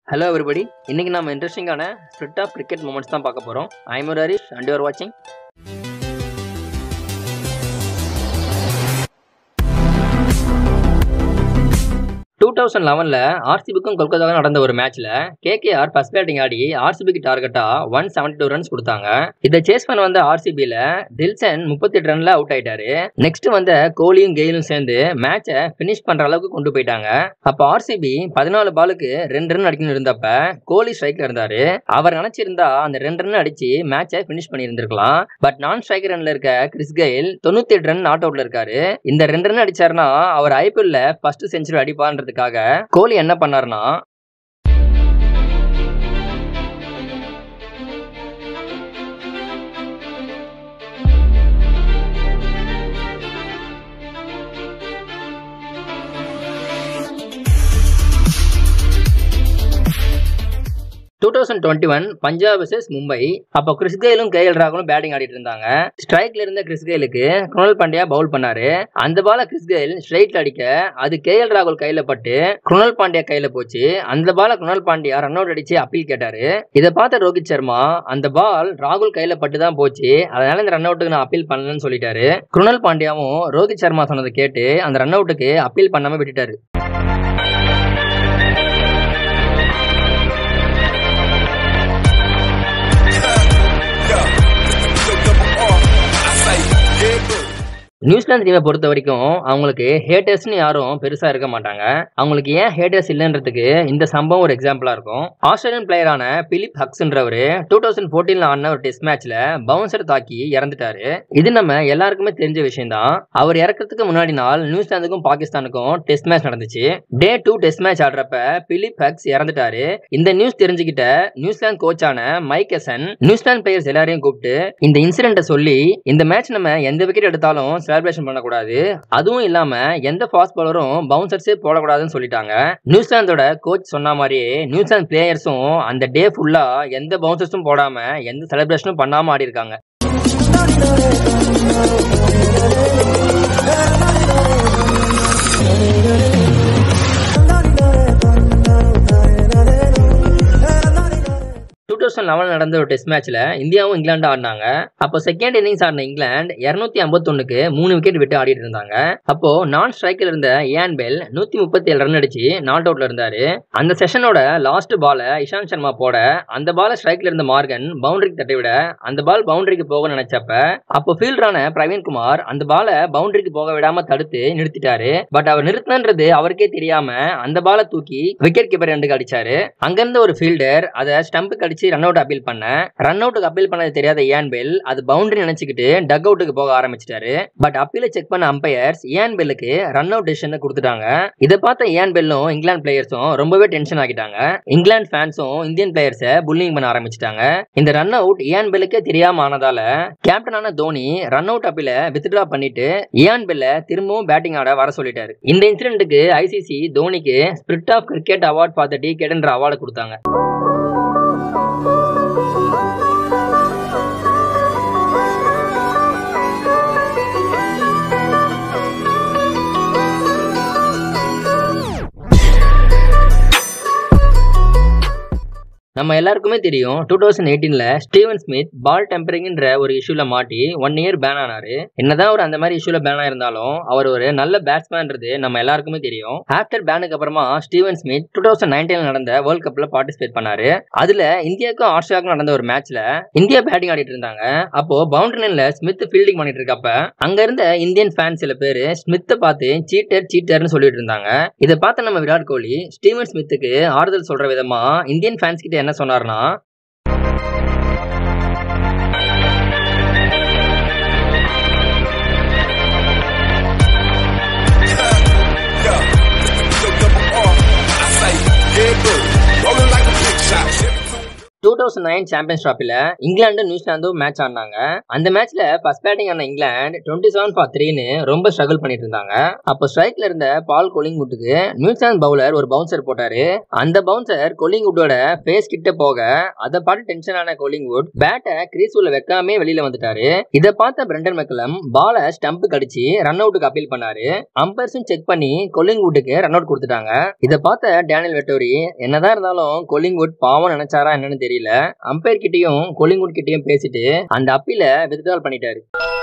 hello everybody இன்னைக்கு நம்ம இன்ட்ரெஸ்டிங்கான ஸ்பிரிட் ஆஃப் கிரிக்கெட் மூமெண்ட்ஸ் தான் பார்க்க போகிறோம் I am Harish and you are வாட்சிங் டூ தௌசண்ட் லெவனில் ஆர்சிபிக்கும் கொல்கத்தாவும் நடந்த ஒரு மேட்ச்ல கேகேஆர் ஃபர்ஸ்ட் பேட்டிங் ஆடி ஆர்சிபிக்கு டார்கெட்டா ஒன் செவன்டி டூ ரன்ஸ் கொடுத்தாங்க இதை சேஸ் பண்ண வந்த ஆர்சிபியில் தில்சன் முப்பத்தெட்டு ரன்ல அவுட் ஆயிட்டாரு நெக்ஸ்ட் வந்த கோலியும் கெயிலும் சேர்ந்து மேட்சை ஃபினிஷ் பண்ற அளவுக்கு கொண்டு போயிட்டாங்க அப்போ ஆர்சிபி பதினாலு பாலுக்கு ரெண்டு ரன் அடிக்கணும் இருந்தப்ப கோலி ஸ்ட்ரைக்ல இருந்தாரு அவர் நினைச்சிருந்தா அந்த ரெண்டு ரன் அடிச்சு மேட்சை ஃபினிஷ் பண்ணியிருந்திருக்கலாம் பட் நான் ஸ்ட்ரைக்கர் ரன்ல இருக்க கிறிஸ் கெயில் தொண்ணூத்தி எட்டு ரன் நாட் அவுட்ல இருக்காரு இந்த ரெண்டு ரன் அடிச்சாருன்னா அவர் ஐபிஎல்ல ஃபர்ஸ்ட் செஞ்சுரி அடிப்பான்றதுக்காக கோலி என்ன பண்ணாருன்னா two thousand twenty one Punjab vs Mumbai அப்போ கிறிஸ் கெயிலும் கேஎல் ராகுலும் பேட்டிங் ஆடிட்டு இருந்தாங்க ஸ்ட்ரைக்ல இருந்த கிறிஸ் கெயிலுக்கு குணல் பாண்டியா பவுல் பண்ணாரு அந்த பால கிறிஸ் கெயில் ஸ்ட்ரைட்ல அடிக்க அது கேஎல் ராகுல் கையில பட்டு குணல் பாண்டியா கையில போச்சு அந்த பால குணல் பாண்டியா ரன் அவுட் அடிச்சு அப்பீல் கேட்டாரு இதை பார்த்த ரோஹித் சர்மா அந்த பால் ராகுல் கையில பட்டு தான் போச்சு அதனால இந்த ரன் அவுட்டுக்கு நான் அப்பீல் பண்ணலன்னு சொல்லிட்டாரு குணல் பாண்டியாவும் ரோஹித் சர்மா சொன்னதை கேட்டு அந்த ரன் அவுட்டுக்கு அப்பீல் பண்ணாம விட்டுட்டாரு நியூசிலாந்து டீமை பொறுத்த வரைக்கும் அவங்களுக்கு ஹேட்டர்ஸ்னு யாரும் பெருசா இருக்க மாட்டாங்க அவங்களுக்கு ஏன் ஹேட்டர்ஸ் இல்லைன்றதுக்கு இந்த சம்பவம் ஒரு எக்ஸாம்பிளா இருக்கும் ஆஸ்திரேலியன் பிளேயரான பிலிப் ஹக்ஸ்ன்றவர் டூ தௌசண்ட் ஃபோர்டீன்ல ஆடின ஒரு டெஸ்ட் மேட்ச்ல பவுன்சர் தாக்கி இறந்துட்டாரு இது நம்ம எல்லாருக்குமே தெரிஞ்ச விஷயம் தான் அவர் இறக்கிறதுக்கு முன்னாடி நாள் நியூசிலாந்துக்கும் பாகிஸ்தானுக்கும் டெஸ்ட் மேட்ச் நடந்துச்சு டே டூ டெஸ்ட் மேட்ச் ஆடுறப்ப பிலிப் ஹக்ஸ் இறந்துட்டாரு இந்த நியூஸ் தெரிஞ்சுக்கிட்ட நியூசிலாந்து கோச்சான மைக் எசன் நியூசிலாந்து பிளேயர்ஸ் எல்லாரையும் கூப்பிட்டு இந்த இன்சிடென்ட்டை சொல்லி இந்த மேட்ச் நம்ம எந்த விக்கெட் எடுத்தாலும் செலிப்ரேஷன் பண்ணக்கூடாது அதுவும் இல்லாம எந்த ஃபாஸ்ட் பாலரும் பவுன்சர்ஸே போடக்கூடாதுன்னு சொல்லிட்டாங்க நியூசிலாந்தோட கோச் சொன்ன மாதிரியே நியூசிலாந்து பிளேயர்ஸும் அந்த டே ஃபுல்லா எந்த பவுன்சர்ஸும் போடாம எந்த செலிப்ரேஷனும் பண்ணாம ஆடி இருக்காங்க டூ தௌசண்ட் லெவன் நடந்த ஒரு டெஸ்ட் மேட்ச்ல இந்தியாவும் இங்கிலாந்து ஆடினாங்க அப்போ செகண்ட் இன்னிங்ஸ் ஆடின இங்கிலாந்து இருநூத்தி ஐம்பத்தொன்னுக்கு மூணு விக்கெட் விட்டு ஆடிட்டு இருந்தாங்க அப்போ நான் ஸ்ட்ரைக்கில் இருந்த ஏன் பெல் நூத்தி முப்பத்தி ஏழு ரன் அடிச்சு நாட் அவுட்ல இருந்தாரு அந்த செஷனோட லாஸ்ட் பால இஷாந்த் சர்மா போட அந்த பால ஸ்ட்ரைக்ல இருந்த மார்கன் பவுண்டரிக்கு தட்டி விட அந்த பால் பவுண்டரிக்கு போக நினைச்சப்ப அப்போ ஃபீல்டரான பிரவீன்குமார் அந்த பால பவுண்டரிக்கு போக விடாம தடுத்து நிறுத்திட்டாரு பட் அவர் நிறுத்தினன்றது அவருக்கே தெரியாம அந்த பால தூக்கி விக்கெட் கீப்பர் ரெண்டுக்கு அடிச்சாரு அங்கிருந்த ஒரு ஃபீல்டர் அதை ஸ்டம்புக்கு அடிச்சு ரன் அவுட் அப்பீல் பண்ண ரன் அவுட்டுக்கு அப்பீல் பண்ணது தெரியாத ஏன் பெல் அது பவுண்டரி நினைச்சுக்கிட்டு டக் அவுட்டுக்கு போக ஆரம்பிச்சிட்டாரு பட் அப்பீல செக் பண்ண அம்பையர்ஸ் ஏன் பெல்லுக்கு ரன் அவுட் டெசிஷன் கொடுத்துட்டாங்க இதை பார்த்த ஏன் பெல்லும் இங்கிலாந்து பிளேயர்ஸும் ரொம்பவே டென்ஷன் ஆகிட்டாங்க இங்கிலாந்து ஃபேன்ஸும் இந்தியன் பிளேயர்ஸை புல்லிங் பண்ண ஆரம்பிச்சிட்டாங்க இந்த ரன் அவுட் ஏன் பெல்லுக்கே தெரியாம ஆனதால கேப்டனான தோனி ரன் அவுட் அப்பீல வித்ட்ரா பண்ணிட்டு ஏன் பெல்ல திரும்பவும் பேட்டிங் ஆட வர சொல்லிட்டாரு இந்த இன்சிடென்ட்டுக்கு ஐசிசி தோனிக்கு spirit of cricket award for the டிகேட்ன்ற அவார்டு கொடுத்தாங்க நம்ம எல்லாருக்குமே தெரியும் டூ தௌசண்ட் எயிட்டீன்ல ஸ்டீவன் ஸ்மித் பால் டெம்பரிங்ன்ற ஒரு இஷ்யூல மாட்டி ஒன் இயர் பேன் ஆனாரு என்னதான் அவர் அந்த மாதிரி இஷ்யூல பேன் ஆயிருந்தாலும் அவர் ஒரு நல்ல பேட்ஸ்மேன்றது நம்ம எல்லாருக்குமே தெரியும் ஆஃப்டர் பேனுக்கு அப்புறமா ஸ்டீவன் ஸ்மித் டூ தௌசண்ட் நைன்டீன்ல நடந்த வேர்ல்ட் கப்ல பார்ட்டிசிபேட் பண்ணாரு அதுல இந்தியாவுக்கும் ஆஸ்திரேலியாவுக்கும் நடந்த ஒரு மேட்ச்ல இந்தியா பேட்டிங் ஆடிட்டு இருந்தாங்க அப்போ பவுண்டரி லைன்ல ஸ்மித் ஃபீல்டிங் பண்ணிட்டு இருக்கப்ப அங்க இருந்த இந்தியன் ஃபேன்ஸ் சில பேர் ஸ்மித்தை பார்த்து சீட்டர் சீட்டர்னு சொல்லிட்டு இருந்தாங்க இதை பார்த்த நம்ம விராட் கோலி ஸ்டீவன் ஸ்மித்துக்கு ஆறுதல் சொல்ற விதமா இந்தியன் ஃபேன்ஸ் கிட்ட என்ன சொன்னார்னா டூ தௌசண்ட் நைன் சாம்பியன்ஸ் டிராஃபில இங்கிலாந்து நியூசிலாந்தும் மேட்ச் ஆடினாங்க அந்த மேட்ச்ல ஃபர்ஸ்ட் பேட்டிங் ஆன இங்கிலாந்து டுவெண்ட்டி செவன் ஃபார் த்ரீன்னு ரொம்ப ஸ்ட்ரகிள் பண்ணிட்டு இருந்தாங்க அப்போ ஸ்ட்ரைக்ல இருந்த பால் கொலிங்குட்டுக்கு நியூசிலாந்து பவுலர் ஒரு பவுன்சர் போட்டாரு அந்த பவுன்சர் கொலிங்குட்டோட ஃபேஸ் கிட்ட போக அதை பார்த்து டென்ஷன் ஆன கொலிங்குட் பேட்டை கிரீஸ் உள்ள வைக்காமே வெளியில வந்துட்டாரு இதை பார்த்த பிரண்டன் மெக்கலம் பாலை ஸ்டம்ப் கடிச்சு ரன் அவுட்டுக்கு அப்பீல் பண்ணாரு அம்பர்ஸும் செக் பண்ணி கொல்லிங்வுட்டுக்கு ரன் அவுட் கொடுத்துட்டாங்க இதை பார்த்த டேனியல் வெட்டோரி என்னதான் இருந்தாலும் கொல்லிங்வுட் பாவம் நினைச்சாரா என்னன்னு தெரியல அம்பையர் கிட்டயும் கொல்லிங்வுட் கிட்டயும் பேசிட்டு அந்த அப்பீல வித்ட்ரால் பண்ணிட்டாரு